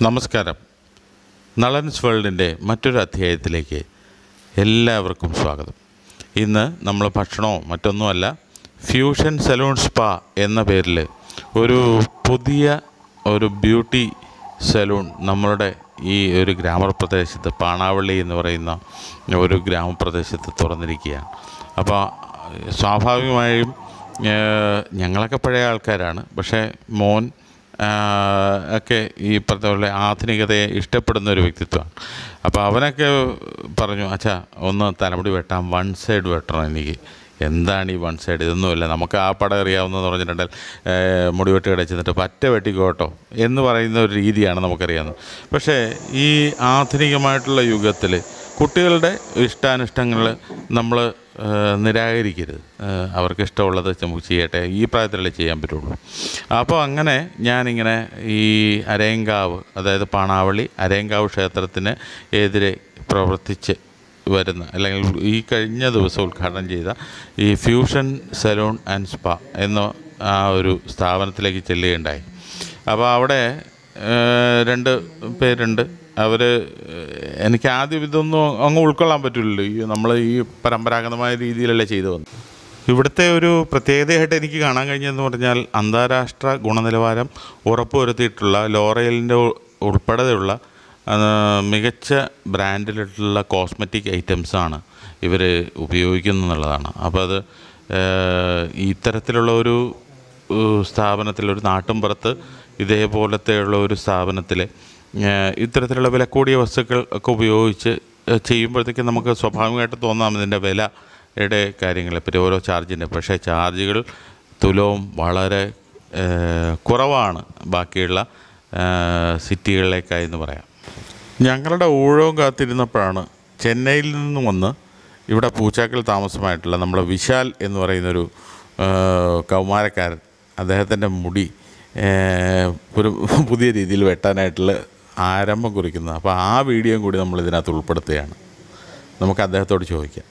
നമസ്കാരം നളൻസ് വേൾഡിൻ്റെ മറ്റൊരു അധ്യായത്തിലേക്ക് എല്ലാവർക്കും സ്വാഗതം ഇന്ന് നമ്മൾ ഭക്ഷണമോ മറ്റൊന്നുമല്ല ഫ്യൂഷൻ സലൂൺ സ്പാ എന്ന പേരിൽ ഒരു പുതിയ ഒരു ബ്യൂട്ടി സലൂൺ നമ്മളുടെ ഈ ഒരു ഗ്രാമപ്രദേശത്ത് പാണാവള്ളി എന്ന് പറയുന്ന ഒരു ഗ്രാമപ്രദേശത്ത് തുറന്നിരിക്കുകയാണ് അപ്പോൾ സ്വാഭാവികമായും ഏഹ്, ഞങ്ങളൊക്കെ പഴയ ആൾക്കാരാണ് പക്ഷേ മോൻ ആഹ്, ഒക്കെ ഈ പറഞ്ഞ പോലെ ആധുനികതയെ ഇഷ്ടപ്പെടുന്ന ഒരു വ്യക്തിത്വമാണ് അപ്പോൾ അവനൊക്കെ പറഞ്ഞു അച്ഛാ ഒന്ന് തലമുടി വെട്ടാം വൺ സൈഡ് വെട്ടണം എനിക്ക് എന്താണ് ഈ വൺ സൈഡ് ഇതൊന്നുമില്ല നമുക്ക് ആ പടം അറിയാവുന്നതെന്ന് പറഞ്ഞിട്ടുണ്ടെങ്കിൽ ഏഹ്, മുടി വെട്ടി കിടച്ചിട്ട് പറ്റ വെട്ടിക്കോട്ടോ എന്ന് പറയുന്ന ഒരു രീതിയാണ് നമുക്കറിയാവുന്നത് പക്ഷേ ഈ ആധുനികമായിട്ടുള്ള യുഗത്തിൽ കുട്ടികളുടെ ഇഷ്ടാനിഷ്ടങ്ങൾ നമ്മൾ നിരാകരിക്കരുത് ഏഹ്, അവർക്ക് ഇഷ്ടമുള്ളത് നമുക്ക് ചെയ്യട്ടെ ഈ പ്രായത്തിലല്ലേ ചെയ്യാൻ പറ്റുള്ളൂ അപ്പോൾ അങ്ങനെ ഞാനിങ്ങനെ ഈ അരയങ്കാവ് അതായത് പാണാവള്ളി അരയങ്കാവ് ക്ഷേത്രത്തിന് എതിരെ പ്രവർത്തിച്ച് വരുന്ന അല്ലെങ്കിൽ ഈ കഴിഞ്ഞ ദിവസം ഉദ്ഘാടനം ചെയ്ത ഈ ഫ്യൂഷൻ സലൂൺ ആൻഡ് സ്പാ എന്ന ആ ഒരു സ്ഥാപനത്തിലേക്ക് ചെല്ലുകയുണ്ടായി അപ്പോൾ അവിടെ ഏഹ്, രണ്ട് പേരുണ്ട് അവർ എനിക്ക് ആദ്യം ഇതൊന്നും അങ്ങ് ഉൾക്കൊള്ളാൻ പറ്റില്ലല്ലോ ഈ നമ്മൾ ഈ പരമ്പരാഗതമായ രീതിയിലല്ലേ ചെയ്തു വന്നു ഇവിടുത്തെ ഒരു പ്രത്യേകതയായിട്ട് എനിക്ക് കാണാൻ കഴിഞ്ഞതെന്ന് പറഞ്ഞാൽ അന്താരാഷ്ട്ര ഗുണനിലവാരം ഉറപ്പുവരുത്തിയിട്ടുള്ള ലോറയലിൻ്റെ ഉൾപ്പെടെയുള്ള ആ, മികച്ച ബ്രാൻഡിലുള്ള കോസ്മെറ്റിക് ഐറ്റംസാണ് ഇവർ ഉപയോഗിക്കുന്നത് എന്നുള്ളതാണ് അപ്പോൾ അത് ഏഹ്, ഇത്തരത്തിലുള്ള ഒരു ഏഹ്, സ്ഥാപനത്തിൽ ഒരു നാട്ടിൻപുറത്ത് ഇതേപോലത്തെയുള്ള ഒരു സ്ഥാപനത്തിൽ ഇത്തരത്തിലുള്ള വില കൂടിയ വസ്തുക്കൾ ഒക്കെ ഉപയോഗിച്ച് ഏഹ്, ചെയ്യുമ്പോഴത്തേക്കും നമുക്ക് സ്വാഭാവികമായിട്ട് തോന്നാം ഇതിൻ്റെ വിലയുടെ കാര്യങ്ങളെ പറ്റി ഓരോ ചാർജിൻ്റെ പക്ഷേ ചാർജുകൾ തുലവും വളരെ ഏഹ്, കുറവാണ് ബാക്കിയുള്ള ഏഹ്, സിറ്റികളിലേക്കായി എന്ന് പറയാം ഞങ്ങളുടെ ഊഴവും കാത്തിരുന്നപ്പോഴാണ് ചെന്നൈയിൽ നിന്നും വന്ന് ഇവിടെ പൂച്ചാക്കൽ താമസമായിട്ടുള്ള നമ്മുടെ വിശാൽ എന്ന് പറയുന്നൊരു ആ, കൗമാരക്കാരൻ അദ്ദേഹത്തിൻ്റെ മുടി ഏ, ഒരു പുതിയ രീതിയിൽ വെട്ടാനായിട്ടുള്ള ആരംഭം കുറിക്കുന്നത് അപ്പോൾ ആ വീഡിയോയും കൂടി നമ്മൾ ഇതിനകത്ത് ഉൾപ്പെടുത്തുകയാണ് നമുക്ക് അദ്ദേഹത്തോട് ചോദിക്കാം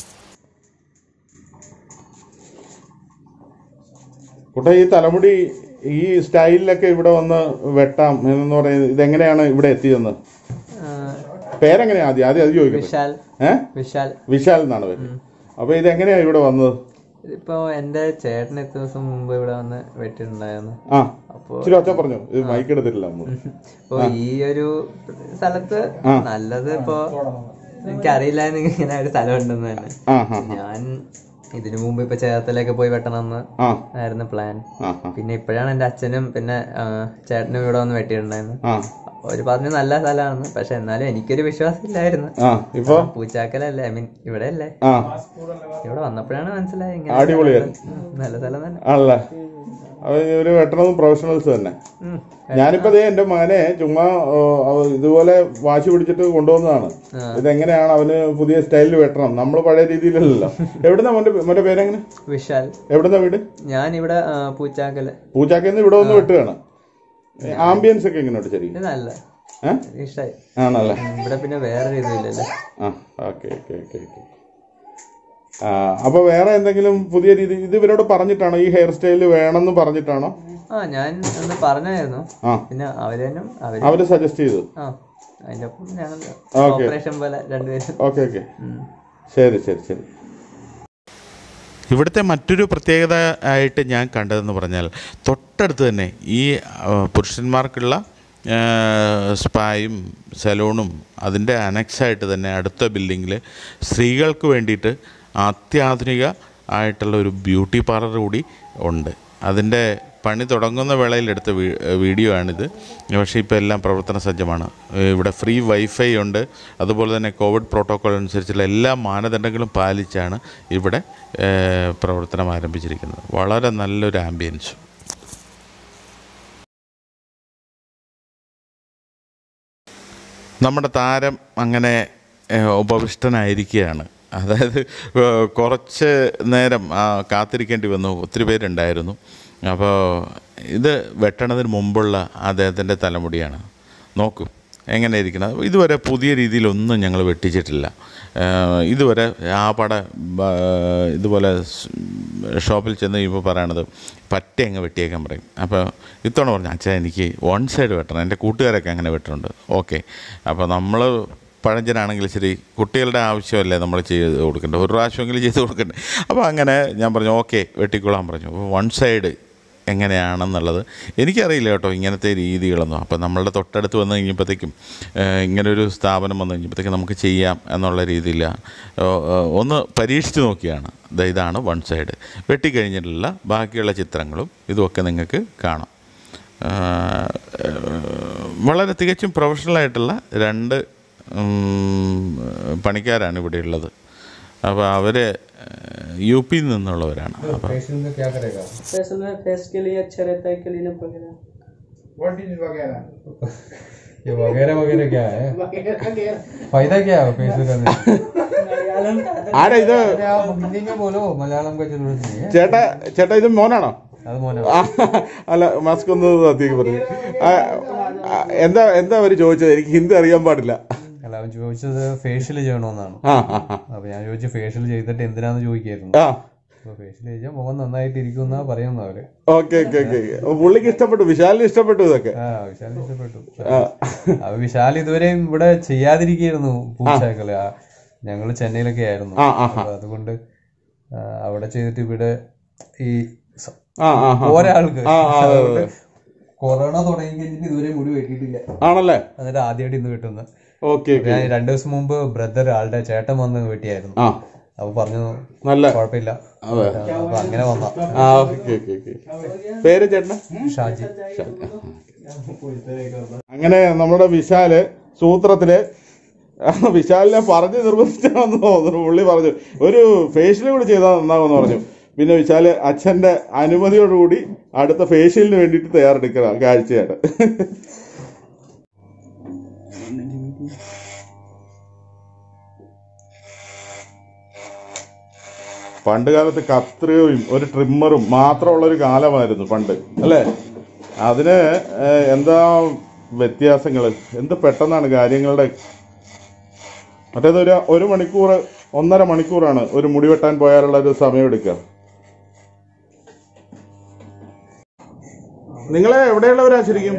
കുട്ട ഈ തലമുടി ഈ സ്റ്റൈലിലൊക്കെ ഇവിടെ വന്ന് വെട്ടാം എന്ന് പറയുന്നത് ഇതെങ്ങനെയാണ് ഇവിടെ എത്തിയെന്ന് പേരെങ്ങനെയാ ആദ്യം ആദ്യം അത് ചോദിക്കുന്നത് വിശാൽ ഏ വിശാൽ വിശാൽ എന്നാണ് പേര് അപ്പൊ ഇതെങ്ങനെയാ ഇവിടെ വന്നത് ഇതിപ്പോ എന്റെ ചേട്ടൻ എത്ര ദിവസം മുമ്പ് ഇവിടെ വന്ന് വെട്ടിയിട്ടുണ്ടായിരുന്നു ആ അപ്പോ ഇച്ചിരി ഒച്ച പറഞ്ഞു ഇത് മൈക്ക് എടുത്തിട്ടില്ല നമ്മള് അപ്പൊ ഈ ഒരു സ്ഥലത്ത് നല്ലത് ഇപ്പൊ എനിക്കറിയില്ലായിരുന്നു ഇങ്ങനെ ഒരു സ്ഥലം ഉണ്ടെന്ന് തന്നെ ആ ആ ഞാൻ ഇതിനു മുമ്പ് ഇപ്പൊ ചേർത്തലൊക്കെ പോയി വെട്ടണമെന്ന് ആ ആയിരുന്നു പ്ലാൻ ആ ആ പിന്നെ ഇപ്പോഴാണ് എന്റെ അച്ഛനും പിന്നെ ആ, ചേട്ടനും ഇവിടെ വന്ന് വെട്ടിയിട്ടുണ്ടായിരുന്നു ആ ഒരു പറഞ്ഞു നല്ല സ്ഥലമാണെന്ന് പക്ഷെ എന്നാലും എനിക്കൊരു വിശ്വാസം ഇല്ലായിരുന്നു ആ ഇപ്പൊ പൂച്ചാക്കലല്ലേ ഐ മീൻ ഇവിടെ അല്ലേ ആ ഇവിടെ വന്നപ്പോഴാണ് മനസ്സിലായത് ഇങ്ങനെ അടിപൊളിയായിരുന്നു. ഉം, നല്ല സ്ഥലം തന്നെ ആണല്ലേ അപ്പൊ ഇവര് വെട്ടണതും പ്രൊഫഷണൽസ് തന്നെ ഉം. ഞാനിപ്പോ ദേ എന്റെ മകനെ ചുമ്മാ ഓ, അവ- ഇതുപോലെ വാശി പിടിച്ചിട്ട് കൊണ്ടുവന്നതാണ് ഇതെങ്ങനെയാണ് അവന് പുതിയ സ്റ്റൈലിൽ വെട്ടണം നമ്മൾ പഴയ രീതിയിലല്ലല്ലോ എവിടുന്ന മോന്റെ മോന്റെ പേരെങ്ങനെ വിശാൽ എവിടുന്ന വീട് ഞാൻ ഇവിടെ പൂച്ചാക്കല് പൂച്ചാക്കിന്ന് ഇവിടെ വന്ന് വെട്ടുകയാണ് ആംബിയൻസ് ഒക്കെ എങ്ങനെയുണ്ട് ശരി ഇത് നല്ല ഏ ഇഷ്ടായി ആണല്ലേ ഇവിടെ പിന്നെ വേറെ ഇതുമില്ലല്ലോ ആ ഓക്കെ ഓക്കെ ഓക്കെ ഓക്കെ ആ അപ്പൊ വേറെ എന്തെങ്കിലും പുതിയ രീതി ഇത് ഇവരോട് പറഞ്ഞിട്ടാണോ ഈ ഹെയർ സ്റ്റൈൽ വേണമെന്ന് പറഞ്ഞിട്ടാണോ ആ ഞാൻ ഒന്ന് പറഞ്ഞായിരുന്നു ആ പിന്നെ അവര് തന്നെ അവര് അവര് സജസ്റ്റ് ചെയ്തു ആ അതിന്റെ ഒപ്പം ഞാനല്ലോ ഓക്കേ. ഓപ്പറേഷൻ പോലെ രണ്ടുപേരും ഓക്കെ ഓക്കെ ഉം. ശരി ശരി ശരി ഇവിടുത്തെ മറ്റൊരു പ്രത്യേകത ആയിട്ട് ഞാൻ കണ്ടതെന്ന് പറഞ്ഞാൽ തൊട്ടടുത്ത് തന്നെ ഈ ആ, പുരുഷന്മാർക്കുള്ള ആ, സ്പായും സലൂണും അതിൻ്റെ അനക്സായിട്ട് തന്നെ അടുത്ത ബിൽഡിങ്ങിൽ സ്ത്രീകൾക്ക് വേണ്ടിയിട്ട് അത്യാധുനിക ആയിട്ടുള്ള ഒരു ബ്യൂട്ടി പാർലർ കൂടി ഉണ്ട് അതിൻ്റെ പണി തുടങ്ങുന്ന വേളയിൽ എടുത്ത വീ- വീഡിയോ ആണിത് പക്ഷേ ഇപ്പോൾ എല്ലാം പ്രവർത്തന സജ്ജമാണ് ഇവിടെ ഫ്രീ വൈഫൈ ഉണ്ട് അതുപോലെ തന്നെ കോവിഡ് പ്രോട്ടോക്കോൾ അനുസരിച്ചുള്ള എല്ലാ മാനദണ്ഡങ്ങളും പാലിച്ചാണ് ഇവിടെ ഏഹ്, പ്രവർത്തനം ആരംഭിച്ചിരിക്കുന്നത് വളരെ നല്ലൊരു ആംബിയൻസ് നമ്മുടെ താരം അങ്ങനെ ഏഹ്, ഉപവിഷ്ടനായിരിക്കുകയാണ് അതായത് ഏഹ്, കുറച്ച് നേരം ആ, കാത്തിരിക്കേണ്ടി വന്നു ഒത്തിരി പേരുണ്ടായിരുന്നു അപ്പോൾ ഇത് വെട്ടണതിന് മുമ്പുള്ള അദ്ദേഹത്തിൻ്റെ തലമുടിയാണ് നോക്കൂ എങ്ങനെ ഇരിക്കണം ഇതുവരെ പുതിയ രീതിയിലൊന്നും ഞങ്ങൾ വെട്ടിച്ചിട്ടില്ല ഏഹ് ഇതുവരെ ആ പട ബ- ഇതുപോലെ സ് ഷോപ്പിൽ ചെന്ന് കഴിയുമ്പോൾ പറയണത് പറ്റ അങ്ങ് വെട്ടിയേക്കാൻ പറയും അപ്പോൾ ഇത്തവണ പറഞ്ഞു അച്ഛാ എനിക്ക് വൺ സൈഡ് വെട്ടണം എൻ്റെ കൂട്ടുകാരൊക്കെ അങ്ങനെ വെട്ടുന്നുണ്ട് ഓക്കെ അപ്പോൾ നമ്മൾ പഴഞ്ചനാണെങ്കിൽ ശരി കുട്ടികളുടെ ആവശ്യമല്ലേ നമ്മൾ ചെയ്ത് കൊടുക്കേണ്ടത് ഒരു പ്രാവശ്യമെങ്കിലും ചെയ്ത് കൊടുക്കണ്ടേ അപ്പോൾ അങ്ങനെ ഞാൻ പറഞ്ഞു ഓക്കെ വെട്ടിക്കൊള്ളാൻ പറഞ്ഞു അപ്പോൾ വൺ സൈഡ് എങ്ങനെയാണെന്നുള്ളത് എനിക്കറിയില്ല കേട്ടോ ഇങ്ങനത്തെ രീതികളൊന്നും അപ്പോൾ നമ്മളുടെ തൊട്ടടുത്ത് വന്ന് കഴിഞ്ഞപ്പോഴത്തേക്കും ഏഹ്, ഇങ്ങനൊരു സ്ഥാപനം വന്നു കഴിഞ്ഞപ്പോഴത്തേക്കും നമുക്ക് ചെയ്യാം എന്നുള്ള രീതിയിൽ ഒന്ന് പരീക്ഷിച്ച് നോക്കിയാണ് ദാ ഇതാണ് വൺ സൈഡ് വെട്ടിക്കഴിഞ്ഞിട്ടുള്ള ബാക്കിയുള്ള ചിത്രങ്ങളും ഇതുമൊക്കെ നിങ്ങൾക്ക് കാണാം ആഹ്, വളരെ തികച്ചും പ്രൊഫഷണലായിട്ടുള്ള രണ്ട് ഉം, പണിക്കാരാണ് ഇവിടെ ഉള്ളത് അപ്പോൾ അവർ യു പിയിൽ നിന്നുള്ളവരാണ് അപ്പോൾ फेशियल में क्या करेगा फेस में फेस के लिए अच्छा रहता है क्लीनअप वगैरह ये वगैरह वगैरह क्या है फायदा क्या है फेशियल करने से? मलयालम का ആരാ ഇത് अरे आप हिंदी में बोलो मलयालम का जरूरत नहीं है ചേട്ടാ ചേട്ടാ ഇത് മോനാണോ അത് മോനെ ആ, അല്ല മാസ്ക് ഒന്ന് താത്തിക്ക് പറഞ്ഞു ആ, ആ, എന്താ എന്താ അവര് ചോദിച്ചത് എനിക്ക് ഹിന്ദി അറിയാൻ പാടില്ല അല്ല അവൻ ചോദിച്ചത് ഫേഷ്യൽ ചെയ്യണമെന്നാണ് ആ ആ ആ. അപ്പൊ ഞാൻ ചോദിച്ചു ഫേഷ്യൽ ചെയ്തിട്ട് എന്തിനാന്ന് ചോദിക്കായിരുന്നു ആ അപ്പൊ ഫേഷ്യൽ ചെയ്താൽ മുഖം നന്നായിട്ട് ഇരിക്കുന്ന പറയുന്ന അവര് ഓക്കെ ഓക്കെ ഓക്കെ അപ്പൊ പുള്ളിക്ക് ഇഷ്ടപ്പെട്ടു വിശാലിന് ഇഷ്ടപ്പെട്ടു ഇതൊക്കെ ആ വിശാലിന് ഇഷ്ടപ്പെട്ടു ആ. അപ്പൊ വിശാൽ ഇതുവരെയും ഇവിടെ ചെയ്യാതിരിക്കുകയായിരുന്നു പൂച്ചകള് ആ, ഞങ്ങള് ചെന്നൈയിലൊക്കെ ആയിരുന്നു ആ, ആ, ആ. അപ്പൊ അതുകൊണ്ട് ആ, അവിടെ ചെയ്തിട്ട് ഇവിടെ ഈ സ- ആ ആ ആ. ഒരാൾക്ക് ആ, ആ, അതെ, അതുകൊണ്ട് അതെ. കൊറോണ തുടങ്ങി കഴിഞ്ഞിട്ട് ഇതുവരെ മുടി വെട്ടിയിട്ടില്ല ആണല്ലേ എന്നിട്ട് ആദ്യമായിട്ട് ഇന്ന് വെട്ടുന്നത് ഓക്കെ ഓക്കെ ഞാൻ രണ്ടു ദിവസം മുമ്പ് ബ്രദർ ആളുടെ ചേട്ടൻ വന്ന് വെട്ടിയായിരുന്നു ആ അപ്പൊ പറഞ്ഞു നല്ല കുഴപ്പമില്ല അതെ അപ്പൊ അങ്ങനെ വന്ന ആ ഓക്കെ ഓക്കെ ഓക്കെ പേര് ചേട്ടന ഷാജി അങ്ങനെ നമ്മുടെ വിശാല് സൂത്രത്തില് ആ, വിശാലിനെ പറഞ്ഞ് നിർബന്ധിച്ചാണെന്ന് തോന്നുന്നു പുള്ളി പറഞ്ഞു ഒരു ഫേഷ്യൽ കൂടി ചെയ്താൽ നന്നാകുമെന്ന് പറഞ്ഞു പിന്നെ വിശാല് അച്ഛന്റെ അനുമതിയോടുകൂടി അടുത്ത ഫേഷ്യലിന് വേണ്ടിയിട്ട് തയ്യാറെടുക്കുന്ന കാഴ്ചയാണ് പണ്ട് കാലത്ത് കത്രികയും ഒരു ട്രിമ്മറും മാത്രമുള്ള ഒരു കാലമായിരുന്നു പണ്ട് അല്ലേ അതിന് ഏഹ്, എന്താ വ്യത്യാസങ്ങൾ എന്ത് പെട്ടെന്നാണ് കാര്യങ്ങളുടെ മറ്റേത് ഒരു ഒരു മണിക്കൂർ ഒന്നര മണിക്കൂറാണ് ഒരു മുടി വെട്ടാൻ പോയാലുള്ള ഒരു സമയം എടുക്കുക നിങ്ങളെ എവിടെയുള്ളവരാ ശരിക്കും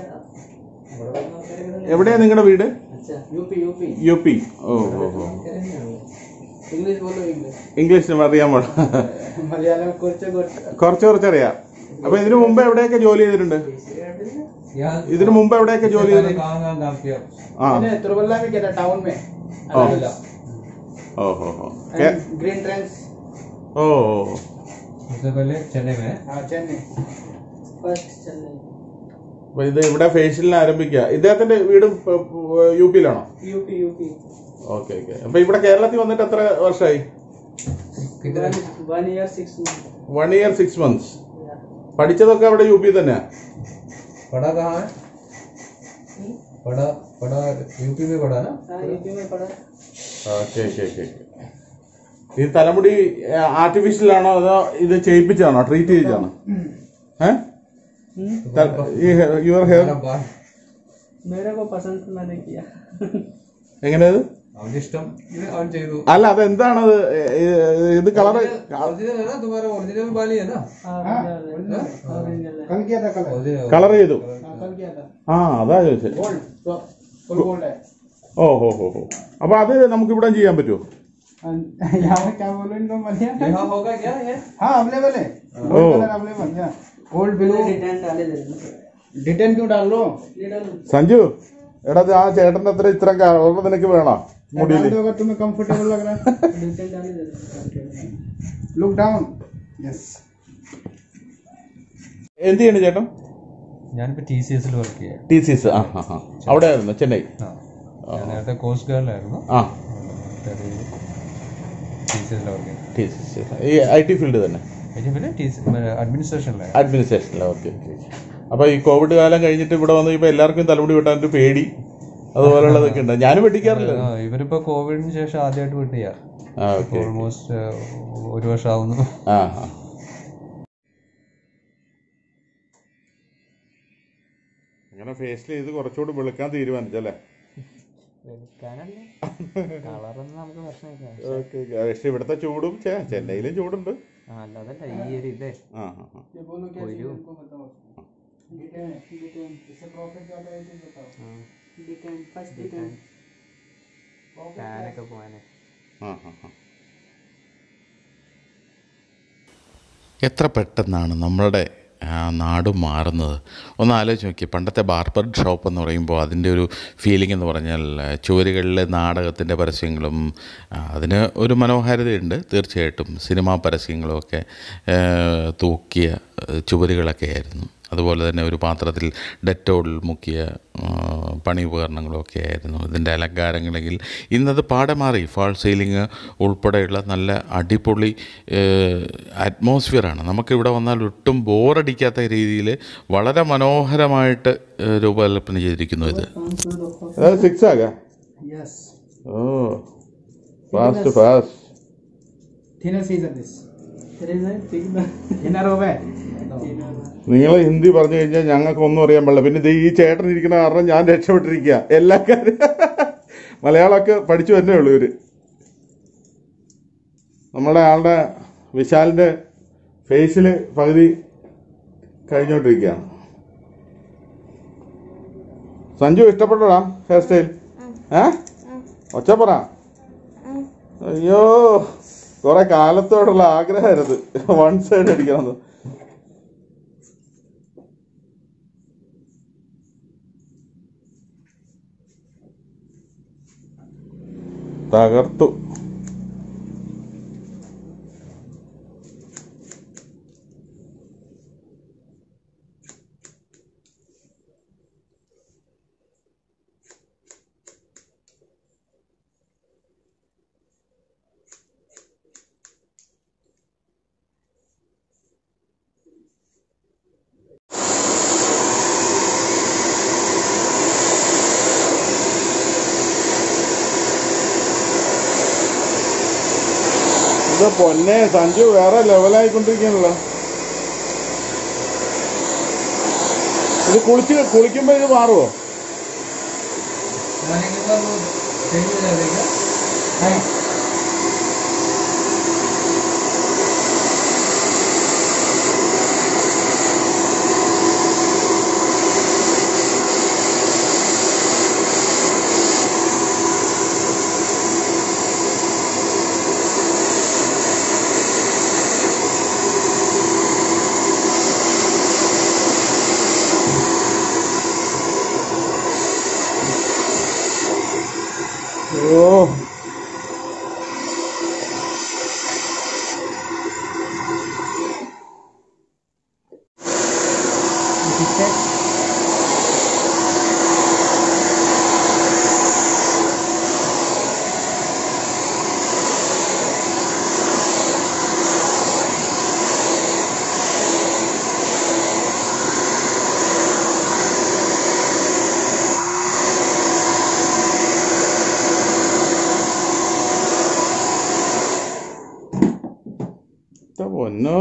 എവിടെയാ നിങ്ങളുടെ വീട് अच्छा यूपी यूपी യു പി ഓ ഓ ഓ इंग्लिश बोलो इंग्लिश ഇംഗ്ലീഷിനും അറിയാൻ പാടില്ല मलयालम कुछ कुछ കുറച്ച് കുറച്ചറിയാം അപ്പൊ ഇതിനു മുമ്പ് എവിടെയൊക്കെ ജോലി ചെയ്തിട്ടുണ്ട് ഇതിനു മുമ്പ് എവിടെയൊക്കെ ജോലി ചെയ്തിട്ടുണ്ട് कहाँ कहाँ काम किया ആ मैंने त्रिवल्ला में किया था टाउन में ഓ ഓ ഓ ഓ കേ- ग्रीन ट्रेंड्स ഓ ഓ. उससे पहले चेन्नई में हाँ चेन्नई फर्स्ट चेन्नई അപ്പൊ ഇത് ഇവിടെ ഫേഷ്യലിന് ആരംഭിക്കുക ഇദ്ദേഹത്തിന്റെ വീട് യു പിയിലാണോ यूपी यूपी ഓക്കെ ഓക്കെ അപ്പൊ ഇവിടെ കേരളത്തിൽ വന്നിട്ട് എത്ര വർഷമായി one year six month one year six months പഠിച്ചതൊക്കെ അവിടെ യു പി തന്നെയാ पढ़ा कहाँ है पढ़ा पढ़ा यूपी में पढ़ा ना हाँ यूपी में पढ़ा ഓക്കെ ഓക്കെ ഓക്കെ ഈ തലമുടി ആർട്ടിഫിഷ്യൽ ആണോ അതോ ഇത് ചെയ്യിപ്പിച്ചതാണോ ട്രീറ്റ് ചെയ്തതാണോ ഏഹ് യുവർ ഹെയർ मेरा बाल मेरे को पसंद तो मैंने किया എങ്ങനെയത് അവന്റെ ഇഷ്ടം ഇത് അവൻ ചെയ്തു അല്ല അതെന്താണത് ഏ- ഏ- ഇത് കളർ ഒറിജിനൽ है ना तुम्हारा ओरिजिनल बाल ही है ना ओरिजिनल है कल किया था कल Original- കളർ ചെയ്തു हाँ, कल किया था ആ അതാ ചോദിച്ചത് गोल्ड तो फुल गोल्ड है ഓ ഹോ ഹോ ഹോ അപ്പൊ അത് നമുക്ക് ഇവിടെ ചെയ്യാൻ പറ്റുമോ यहाँ पे क्या बोलो इनको मलिया यहाँ होगा क्या ये हाँ अवेलेबल है ओ। गोल्ड कलर अवेलेबल है गोल्ड ब्लू रिटर्न डाले दे डिटेन क्यों डाल लो ये डालो സഞ്ജു എടാ ഇത് ആ ചേട്ടന്റെ അത്ര ഇത്രയും കളർ നിനക്ക് വേണോ മുടിയിൽ डाल दो अगर तुम्हें कंफर्टेबल लग रहा है रिटर्न डाले दे लुक डाउन यस എന്ത് ചെയ്യണം ചേട്ടൻ ഞാനിപ്പോ ടി സി എസിൽ വർക്ക് ചെയ്യാം ടി സി എസ് ആ ആ ആ അവിടെ ആയിരുന്നു ചെന്നൈ ആ ഞാൻ നേരത്തെ കോസ്റ്റ് ഗാർഡിലായിരുന്നു ആ ടി സി എസിൽ വർക്ക് ചെയ്യാം ടി സി സി ഈ ഐ ടി ഫീൽഡ് തന്നെ അതിന് പിന്നെ ടി സി അഡ്മിനിസ്ട്രേഷനിലായിരുന്നു അഡ്മിനിസ്ട്രേഷനിൽ ഓക്കെ ഓക്കെ അപ്പൊ ഈ കോവിഡ് കാലം കഴിഞ്ഞിട്ട് ഇവിടെ വന്ന് ഇപ്പൊ എല്ലാവർക്കും തലമുടി വെട്ടാൻ ഒരു പേടി അതുപോലുള്ളതൊക്കെ ഉണ്ട് ഞാനും വെട്ടിക്കാറില്ല ആ, ഇവരിപ്പോ കോവിഡിന് ശേഷം ആദ്യമായിട്ട് വിട്ടിയ ആ ഓക്കെ ഓൾമോസ്റ്റ് ഒരു വർഷം ആവുന്നു ആ ആ അങ്ങനെ ഫേസിൽ ചെയ്ത് കുറച്ചുകൂടി വെളുക്കാൻ തീരുമാനിച്ചല്ലേ വെളുക്കാനല്ല കളറൊന്നും നമുക്ക് പ്രശ്നമില്ല ഓക്കെ പക്ഷെ ഇവിടുത്തെ ചൂടും ഛെ, ചെന്നൈയിലും ചൂടുണ്ട് ആ അല്ലാതല്ല ഈ ഒരു ഇതേ ആ ആ, ആ. ये बोलो क्या कोई चाहिए जो- उनको बताओ डिटेन डिटेन इससे प्रॉफिट ज्यादा है तो बताओ डिटेन फर्स्ट डिटेन ഫാനൊക്കെ പോകാനേ ആ ആ ആ എത്ര പെട്ടെന്നാണ് നമ്മളുടെ ആ, നാട് മാറുന്നത് ഒന്ന് ആലോചിച്ച് നോക്കി പണ്ടത്തെ ബാർബർ ഷോപ്പ് എന്ന് പറയുമ്പോൾ അതിൻ്റെ ഒരു ഫീലിംഗ് എന്ന് പറഞ്ഞാൽ ആ, ചുവരുകളിലെ നാടകത്തിൻ്റെ പരസ്യങ്ങളും ആ, അതിന് ഒരു മനോഹാരിതയുണ്ട് തീർച്ചയായിട്ടും സിനിമാ പരസ്യങ്ങളും ഒക്കെ ആ, തൂക്കിയ ആ, ചുവരുകളൊക്കെ ആയിരുന്നു അതുപോലെ തന്നെ ഒരു പാത്രത്തിൽ ഡെറ്റോൾ മുക്കിയ ആ, പണി ഉപകരണങ്ങളൊക്കെ ആയിരുന്നു ഇതിൻ്റെ അലങ്കാരങ്ങളെങ്കിൽ ഇന്നത് പാടെ മാറി ഫാൾ സീലിംഗ് ഉൾപ്പെടെയുള്ള നല്ല അടിപൊളി അറ്റ്മോസ്ഫിയറാണ് നമുക്കിവിടെ വന്നാൽ ഒട്ടും ബോറടിക്കാത്ത രീതിയിൽ വളരെ മനോഹരമായിട്ട് ഏ, രൂപകൽപ്പന ചെയ്തിരിക്കുന്നു ഇത് അത് സിക്സ് ആകാ यस ഓ fast fast thinner season this thinner thinner thinner हो गए നിങ്ങൾ ഹിന്ദി പറഞ്ഞു കഴിഞ്ഞാൽ ഞങ്ങൾക്ക് ഒന്നും അറിയാൻ പാടില്ല പിന്നെ ദേ ഈ ചേട്ടൻ ഇരിക്കുന്ന കാരണം ഞാൻ രക്ഷപ്പെട്ടിരിക്കുക എല്ലാ കാര്യം മലയാളമൊക്കെ പഠിച്ചു തന്നെ ഉള്ളൂ ഇവര് നമ്മുടെ ആളുടെ വിശാലിന്റെ ഫേസില് പകുതി കഴിഞ്ഞോണ്ടിരിക്കുകയാണ് സഞ്ജു ഇഷ്ടപ്പെട്ടോടാ ഹെയർ സ്റ്റൈൽ ഏ ഒച്ച പറ അയ്യോ കുറെ കാലത്തോടുള്ള ആഗ്രഹമായിരുന്നു വൺ സൈഡ് അടിക്കണമെന്ന് തകർത്തു ഇത് പൊന്നെ സഞ്ജു വേറെ ലെവലായിക്കൊണ്ടിരിക്കുകയാണല്ലോ ഇത് കുളിച്ച് കുളിക്കുമ്പോ ഇത് മാറുമോ नहाने के बाद वो चेंज हो जाएगा हाँ ഓ ഇത്ത പൊന്നോ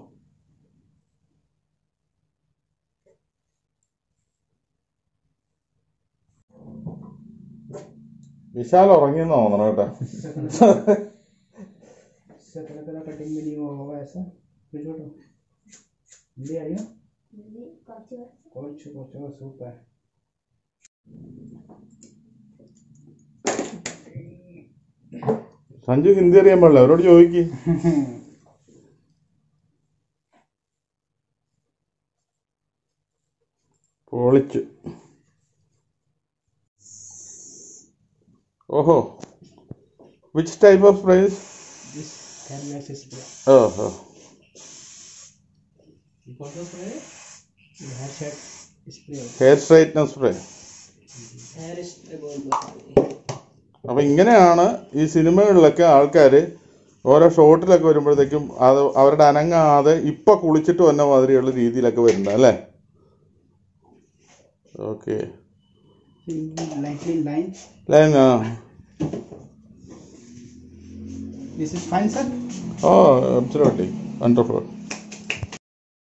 വിശാൽ ഉറങ്ങിയെന്ന് തോന്നണം കേട്ടോ इससे तरह तरह कटिंग भी नहीं हुआ होगा ऐसा फिर छोटो ले आई हो कुछ कुछ सूप है സഞ്ജു ഹിന്ദി അറിയാൻ പാടില്ല അവരോട് ചോദിക്ക് പൊളിച്ചു ഓഹോ which type of price this canvas spray ഓഹോ कौन सा स्प्रे है hair set spray hair straightener spray hair spray बोल दो അപ്പൊ ഇങ്ങനെയാണ് ഈ സിനിമകളിലൊക്കെ ആൾക്കാർ ഓരോ ഷോട്ടിലൊക്കെ വരുമ്പോഴത്തേക്കും അത് അവരുടെ അനങ്ങാതെ ഇപ്പൊ കുളിച്ചിട്ട് വന്ന മാതിരിയുള്ള രീതിയിലൊക്കെ വരുന്നത് അല്ലേ ഓക്കെ lightly line ലൈൻ ആ this is fine sir ഓ അബ്സലൂട്ട്ലി വണ്ടർഫുൾ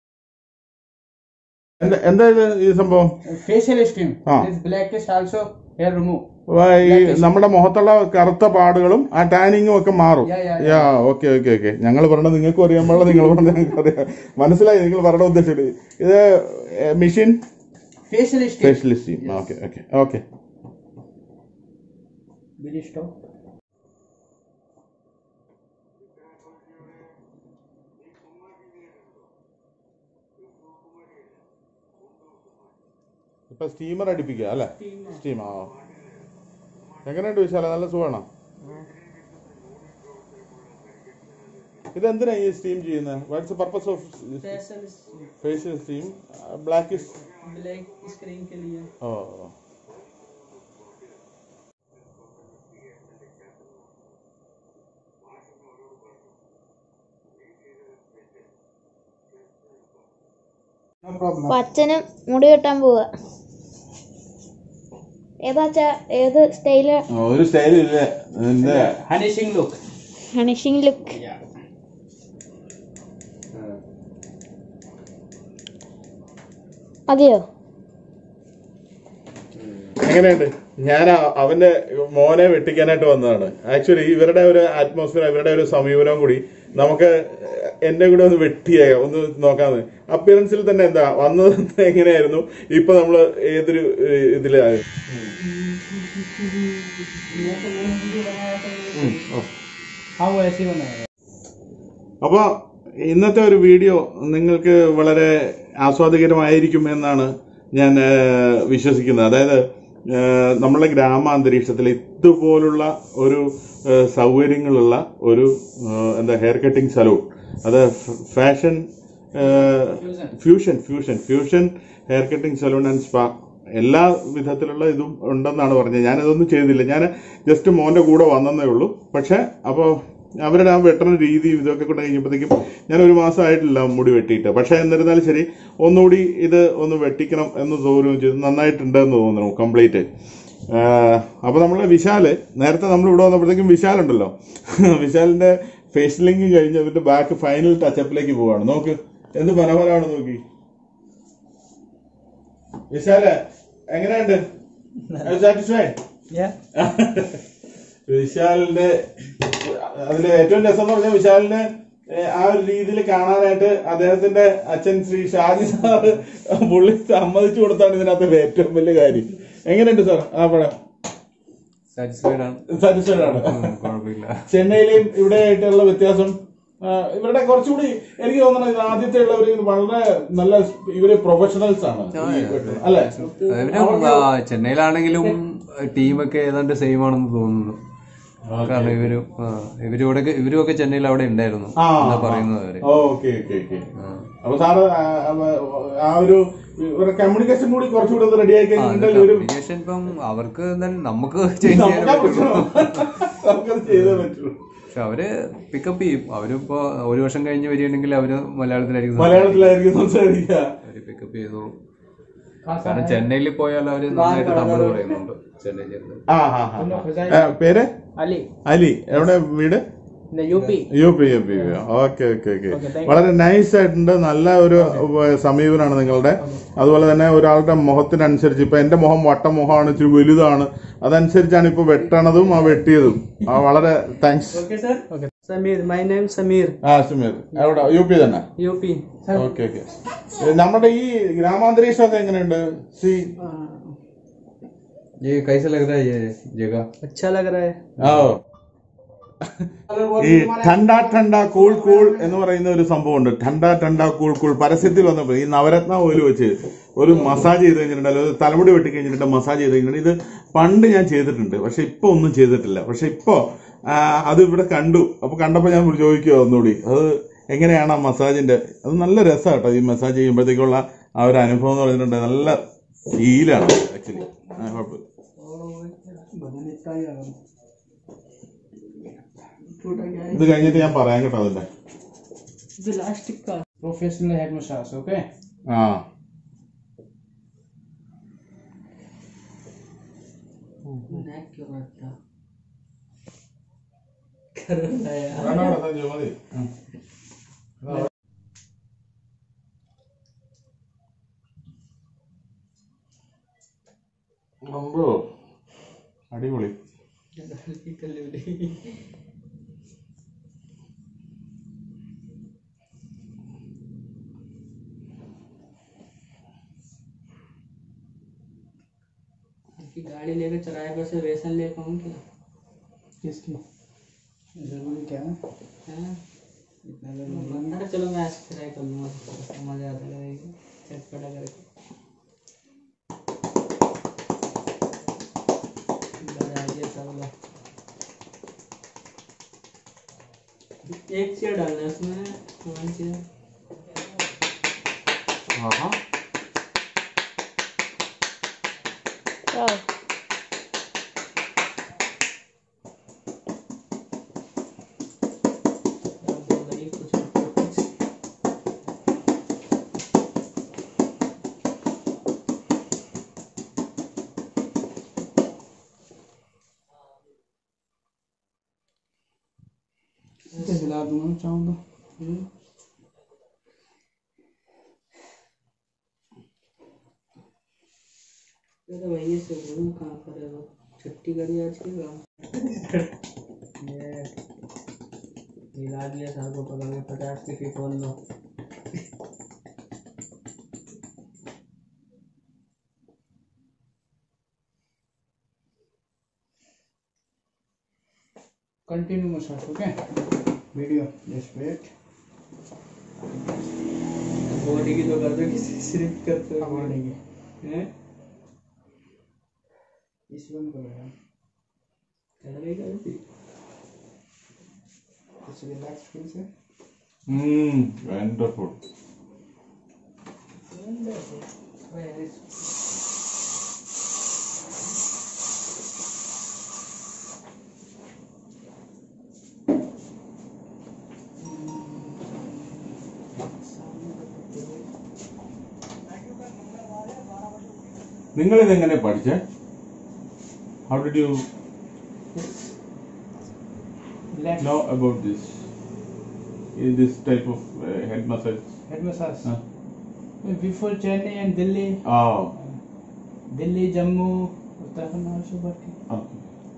എന്താ എന്താ ഇത് ഈ സംഭവം facial steam Ah. this black is also Hair remove. ഈ നമ്മുടെ മുഖത്തുള്ള കറുത്ത പാടുകളും ആ ടാനിങ്ങും ഒക്കെ മാറും Yeah, yeah, yeah okay okay okay ഞങ്ങൾ പറഞ്ഞത് നിങ്ങൾക്ക് അറിയാൻ പാടില്ല നിങ്ങൾ പറഞ്ഞത് ഞങ്ങൾക്ക് അറിയാം മനസ്സിലായി നിങ്ങൾ പറഞ്ഞ ഉദ്ദേശിച്ചത് ഇത് machine Facial state. Specialist okay okay okay Will you stop? ഇപ്പൊ സ്റ്റീമർ അടിപ്പിക്കുക അല്ലേ സ്റ്റീം ആ എങ്ങനെയുണ്ട് വിശാല നല്ല സുഖമാണോ ഇതെന്തിനാ ഈ സ്റ്റീം ചെയ്യുന്നത് what's purpose of Facial facial steam black black screen के लिए ഓ No problem. അപ്പൊ അച്ഛനും മുടി വെട്ടാൻ പോവുക ഏതാ അച്ഛാ ഏത് സ്റ്റൈല് ഒരു സ്റ്റൈൽ ഇല്ല നിന്റെ Vanishing look. Finishing look Yeah. മതിയോ എങ്ങനെയുണ്ട് ഞാൻ ആ- അവന്റെ മോനെ വെട്ടിക്കാനായിട്ട് വന്നതാണ് ആക്ച്വലി ഇവരുടെ ഒരു ആറ്റ്മോസ്ഫിയർ ഇവരുടെ ഒരു സമീപനവും കൂടി നമുക്ക് എന്നെ കൂടെ ഒന്ന് വെട്ടിയായ ഒന്ന് നോക്കാന്ന് അപ്പിയറൻസിൽ തന്നെ എന്താ വന്നത് എങ്ങനെയായിരുന്നു ഇപ്പൊ നമ്മള് ഏതൊരു ഏഹ്, ഇതിലായി हाँ वो ऐसे ही बनाया അപ്പൊ ഇന്നത്തെ ഒരു വീഡിയോ നിങ്ങൾക്ക് വളരെ ആസ്വാദികരമായിരിക്കും എന്നാണ് ഞാൻ ഏഹ്, വിശ്വസിക്കുന്നത് അതായത് ഏഹ്, നമ്മുടെ ഗ്രാമാന്തരീക്ഷത്തിൽ ഇതുപോലുള്ള ഒരു ഏഹ്, സൗകര്യങ്ങളുള്ള ഒരു ഏഹ്, എന്താ ഹെയർ കട്ടിംഗ് സലൂൺ അത് fashion fusion fusion fusion hair cutting salon and spa എല്ലാ വിധത്തിലുള്ള ഇതും ഉണ്ടെന്നാണ് പറഞ്ഞത് ഞാനതൊന്നും ചെയ്തില്ല ഞാൻ ജസ്റ്റ് മോന്റെ കൂടെ വന്നതേ ഉള്ളൂ പക്ഷെ അപ്പോൾ അവരുടെ ആ വെട്ടണ രീതി ഇതൊക്കെ കൊണ്ട് കഴിഞ്ഞപ്പോഴത്തേക്കും ഞാൻ ഒരു മാസമായിട്ടില്ല മുടി വെട്ടിയിട്ട് പക്ഷെ എന്നിരുന്നാലും ശരി ഒന്നുകൂടി ഇത് ഒന്ന് വെട്ടിക്കണം എന്ന് തോന്നുകയും ചെയ്തു നന്നായിട്ടുണ്ട് എന്ന് തോന്നുന്നു കംപ്ലീറ്റ് അപ്പോൾ നമ്മളെ വിശാല് നേരത്തെ നമ്മൾ ഇവിടെ വന്നപ്പോഴത്തേക്കും വിശാൽ ഉണ്ടല്ലോ വിശാലിന്റെ ഫേഷ്യലിംഗ് കഴിഞ്ഞ് അതിന്റെ ബാക്ക് ഫൈനൽ ടച്ചപ്പിലേക്ക് പോവാണ് നോക്ക് എന്ത് മനോഹരമാണ് നോക്കി വിശാല് എങ്ങനെയുണ്ട് സാറ്റിസ്ഫൈഡ് Yeah. വിശാലിന്റെ അതിന്റെ ഏറ്റവും രസം എന്ന് പറഞ്ഞാൽ വിശാലിന് ഏഹ്, ആ ഒരു രീതിയിൽ കാണാനായിട്ട് അദ്ദേഹത്തിന്റെ അച്ഛൻ ശ്രീ ഷാജി സാറ് പുള്ളി സമ്മതിച്ചു കൊടുത്താണ് ഇതിനകത്ത് ഏറ്റവും വലിയ കാര്യം എങ്ങനെയുണ്ട് സാർ ആ പടം സാറ്റിസ്ഫൈഡ് ആണ് സാറ്റിസ്ഫൈഡ് ആണ് ഉം, കുഴപ്പമില്ല ചെന്നൈയിലെയും ഇവിടെ ആയിട്ടുള്ള വ്യത്യാസം ആ, ഇവരുടെ കുറച്ചുകൂടി എനിക്ക് തോന്നുന്നത് ഇത് ആദ്യത്തെ ഉള്ളവർ വളരെ നല്ല ഇവര് പ്രൊഫഷണൽസ് ആണ് ഈ വെട്ടുന്നത്. അല്ലെ അതിന് ആ, ചെന്നൈയിലാണെങ്കിലും ടീമൊക്കെ ഏതാണ്ട് സെയിം ആണെന്ന് തോന്നുന്നു കാരണം ഇവര് ആ, ഇവരിവിടെ ഇവരുമൊക്കെ ചെന്നൈയിൽ അവിടെ ഉണ്ടായിരുന്നു ആ എന്നാ പറയുന്നത് അവര് ഓക്കെ ഓക്കെ ഓക്കെ അപ്പൊ സാറ് ആ, ആ, ആ ഒരു ഇവരുടെ കമ്മ്യൂണിക്കേഷൻ കൂടി കുറച്ചുകൂടി ഒന്ന് റെഡി ആയി കഴിഞ്ഞിട്ടുണ്ടെങ്കിൽ ഒരു കമ്മ്യൂണിക്കേഷൻ ഇപ്പം അവർക്ക് എന്നാൽ നമുക്ക് ചേഞ്ച് ചെയ്യാൻ നമുക്കത് പറ്റുള്ളൂ പറ്റണം. നമുക്കത് ചെയ്തേ പറ്റുള്ളൂ പക്ഷെ അവര് പിക്കപ്പ് ചെയ്യും അവരിപ്പോ ഒരു വർഷം കഴിഞ്ഞ് വരികയാണെങ്കിൽ അവര് മലയാളത്തിലായിരിക്കും മലയാളത്തിലായിരിക്കും സംസാരിക്കുക അവര് പിക്കപ്പ് ചെയ്തോളൂ കാരണം ചെന്നൈയിൽ പോയാൽ അവര് നന്നായിട്ട് തമിഴ് പറയുന്നുണ്ട് ചെന്നൈ ചെന്നൈ ആ ആ, ആ, ആ. പേര് अली അലി എവിടെ വീട് UP U P U P okay okay okay വളരെ നൈസ് ആയിട്ടുണ്ട് നല്ല ഒരു ഉപ- സമീപനമാണ് നിങ്ങളുടെ അതുപോലെ തന്നെ ഒരാളുടെ മുഖത്തിനനുസരിച്ച് ഇപ്പൊ എന്റെ മുഖം വട്ട മുഖമാണ് ഇച്ചിരി വലുതാണ് അതനുസരിച്ചാണ് ഇപ്പൊ വെട്ടണതും ആ വെട്ടിയതും ആ വളരെ thanks okay sir okay Sameer my name Sameer ആ സമീർ എവിടെ യു പി തന്നെ यूपी ഓക്കെ ഓക്കെ നമ്മുടെ ഈ ഗ്രാമാന്തരീക്ഷമൊക്കെ എങ്ങനെയുണ്ട് സി ये कैसा लग रहा है ये जगह अच्छा लग रहा है ഓ ഈ ठंड ठंड കൂൾ കൂൾ എന്ന് പറയുന്ന ഒരു സംഭവമുണ്ട് ठंड ठंड കൂൾ കൂൾ പരസ്യത്തിൽ വന്നപ്പോൾ ഈ നവരത്ന ഓയിൽ വെച്ച് ഒരു മസാജ് ചെയ്ത് കഴിഞ്ഞിട്ടുണ്ടല്ലോ ഒരു തലമുടി വെട്ടി കഴിഞ്ഞിട്ട് മസാജ് ചെയ്ത് കഴിഞ്ഞിട്ട് ഇത് പണ്ട് ഞാൻ ചെയ്തിട്ടുണ്ട് പക്ഷെ ഇപ്പൊ ഒന്നും ചെയ്തിട്ടില്ല പക്ഷെ ഇപ്പോ ആ, അത് ഇവിടെ കണ്ടു അപ്പൊ കണ്ടപ്പോ ഞാൻ ചോദിക്കുക ഒന്നുകൂടി അത് എങ്ങനെയാണ് ആ മസാജിന്റെ അത് നല്ല രസമാണ് കേട്ടോ ഈ മസാജ് ചെയ്യുമ്പോഴത്തേക്കുള്ള ആ ഒരു അനുഭവം എന്ന് പറഞ്ഞിട്ടുണ്ട് നല്ല ഫീലാണ് ആക്ച്വലി കുഴപ്പമില്ല ഇത് കഴിഞ്ഞിട്ട് ഞാൻ പറയാൻ കേട്ടോ അതിന്റെ ये लास्टिक का Professional head massage, okay? ആ नेक क्यों करता कर रहा है यार വേണ്ട, വേണ്ട, സഞ്ജു, മതി. ഉം. അമ്പോ അടിപൊളി की गाड़ी लेकर चराया पर से वेसन लेकर आऊँ क्या किसकी जरूरी क्या है हाँ? इतना जरूरी अरे चलो मैं आज ट्राई कर लूँगा थोड़ा सा मजा आता रहेगा चटपटा करके बजा दिया तबला एक चेयर डालना है उसमें वन चेयर ആഹാ Wow. लगी कुछ कुछ इसे हिला दूंगा चाहूँ तो हम्म। ये तो भैया से बोलूं कहाँ पर है वो छुट्टी करी आज की काम ये मिला दिया सर को पकड़ के पचास की फीट बोल लो continue massage okay video just wait body की तो कर दो किसी सिर्फ करते अब हो बढ़ेगी हैं इस बंद करो यार कर रही करती इसे रिलैक्स फील से വണ്ടർഫുൾ നിങ്ങൾ ഇതെങ്ങനെ പഠിച്ചേ how did you relax know about this this type of uh, head massage head massage Huh? Before Chennai and Delhi oh Delhi Jammu Uttarakhand also working okay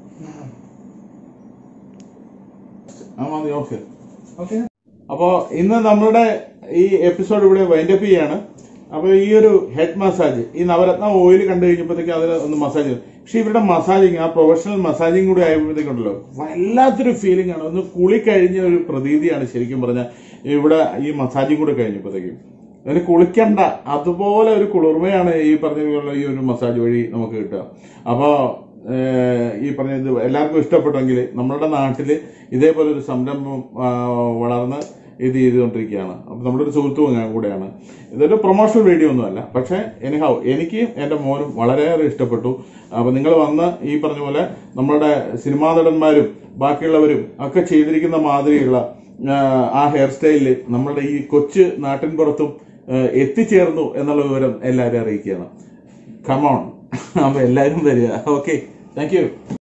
ആ മതി ഓക്കെ ओके അപ്പോൾ ഇന്ന് നമ്മളുടെ ഈ എപ്പിസോഡ് ഇവിടെ വൈൻഡപ്പ് ചെയ്യാണ് അപ്പോൾ ഈ ഒരു ഹെഡ് മസാജ് ഈ നവരത്ന ഓയിൽ കണ്ടു കഴിഞ്ഞപ്പോഴത്തേക്ക് അതിൽ ഒന്ന് മസാജ് ചെയ്തു പക്ഷെ ഇവരുടെ മസാജിങ് ആ പ്രൊഫഷണൽ മസാജിങ് കൂടി ആയപ്പോഴത്തേക്കുണ്ടല്ലോ വല്ലാത്തൊരു ഫീലിംഗ് ആണ് ഒന്ന് കുളി കഴിഞ്ഞ ഒരു പ്രതീതിയാണ് ശരിക്കും പറഞ്ഞാൽ ഇവിടെ ഈ മസാജിങ് കൂടി കഴിഞ്ഞപ്പോഴത്തേക്കും അതിന് കുളിക്കണ്ട അതുപോലെ ഒരു കുളിർമയാണ് ഈ പറഞ്ഞ പോലുള്ള ഈ ഒരു മസാജ് വഴി നമുക്ക് കിട്ടുക അപ്പോൾ ഈ പറഞ്ഞ ഇത് എല്ലാവർക്കും ഇഷ്ടപ്പെട്ടെങ്കിൽ നമ്മളുടെ നാട്ടിൽ ഇതേപോലെ ഒരു സംരംഭം ആ, വളർന്ന് ഇത് ചെയ്തുകൊണ്ടിരിക്കുകയാണ് അപ്പം നമ്മുടെ ഒരു സുഹൃത്തും ഞാൻ കൂടെയാണ് ഇതൊരു പ്രൊമോഷണൽ വീഡിയോ ഒന്നുമല്ല പക്ഷേ എനിഹൗ എനിക്കും എൻ്റെ മോനും വളരെയേറെ ഇഷ്ടപ്പെട്ടു അപ്പം നിങ്ങൾ വന്ന് ഈ പറഞ്ഞ പോലെ നമ്മുടെ സിനിമാ നടന്മാരും ബാക്കിയുള്ളവരും ഒക്കെ ചെയ്തിരിക്കുന്ന മാതിരിയുള്ള ആ, ആ ഹെയർ സ്റ്റൈലിൽ നമ്മളുടെ ഈ കൊച്ചു നാട്ടിൻപുറത്തും ആ, എത്തിച്ചേർന്നു എന്നുള്ള വിവരം എല്ലാവരും അറിയിക്കുകയാണ് കമോൺ അപ്പൊ എല്ലാവരും വരിക ഓക്കെ താങ്ക് യു